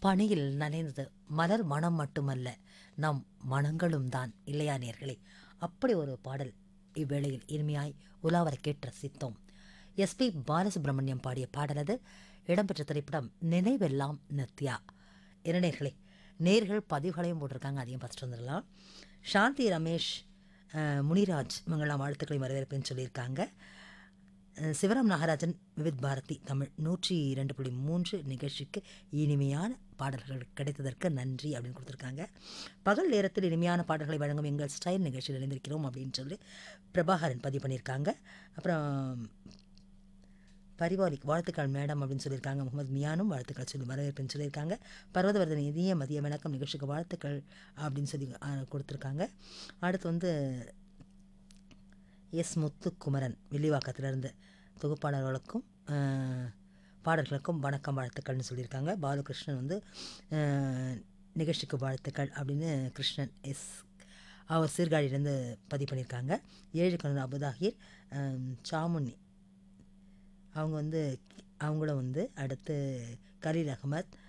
பனியில் நனைந்தது மலர் மனம் மட்டுமல்ல நம் மனங்களும் தான் இல்லையா நேர்களே அப்படி ஒரு பாடல் இவ்வேளையில் இனிமையாய் உலாவர கேட்டு ரசித்தோம் எஸ்பி பாலசுப்ரமணியம் பாடிய பாடல் அது இடம்பெற்ற திரைப்படம் நினைவெல்லாம் நித்யா என்ன நேர்களே நேர்கள் பதிவுகளையும் போட்டிருக்காங்க அதையும் பார்த்துட்டு வந்துடலாம் சாந்தி ரமேஷ் அஹ், முனிராஜ் இவங்கெல்லாம் வாழ்த்துக்களை வரவேற்பேன்னு சொல்லியிருக்காங்க அஹ், சிவராம் நாகராஜன் விவித் பாரதி தமிழ் நூற்றி இரண்டு புள்ளி மூன்று நிகழ்ச்சிக்கு இனிமையான பாடல்கள் கிடைத்ததற்கு நன்றி அப்படின்னு கொடுத்துருக்காங்க பகல் நேரத்தில் இனிமையான பாடல்களை வழங்கும் எங்கள் ஸ்டைல் நிகழ்ச்சியில் இணைந்திருக்கிறோம் அப்படின்னு சொல்லி பிரபாகரன் பதிவு பண்ணியிருக்காங்க அப்புறம் பரிவாலிக் வாழ்த்துக்கள் மேடம் அப்படின்னு சொல்லியிருக்காங்க முகமது மியானும் வாழ்த்துக்கள் சொல்லி வரவேற்புன்னு சொல்லியிருக்காங்க பர்வதவர்தன் இனிய மதிய வணக்கம் நிகழ்ச்சிக்கு வாழ்த்துக்கள் அப்படின்னு சொல்லி ஆ, கொடுத்துருக்காங்க அடுத்து வந்து எஸ் முத்துக்குமரன் வில்லிவாக்கத்திலிருந்து தொகுப்பாளர்களுக்கும் ஆ, பாடல்களுக்கும் வணக்கம் வாழ்த்துக்கள்னு சொல்லியிருக்காங்க பாலகிருஷ்ணன் வந்து ஆ, நிகழ்ச்சிக்கு வாழ்த்துக்கள் அப்படின்னு கிருஷ்ணன் எஸ் அவர் சீர்காழியிலேருந்து பதிவு பண்ணியிருக்காங்க ஏழு கணவர் அபுதாகிர் ஆம், சாமுனி அவங்க வந்து அவங்களும் வந்து அடுத்து கலீல் அகமத்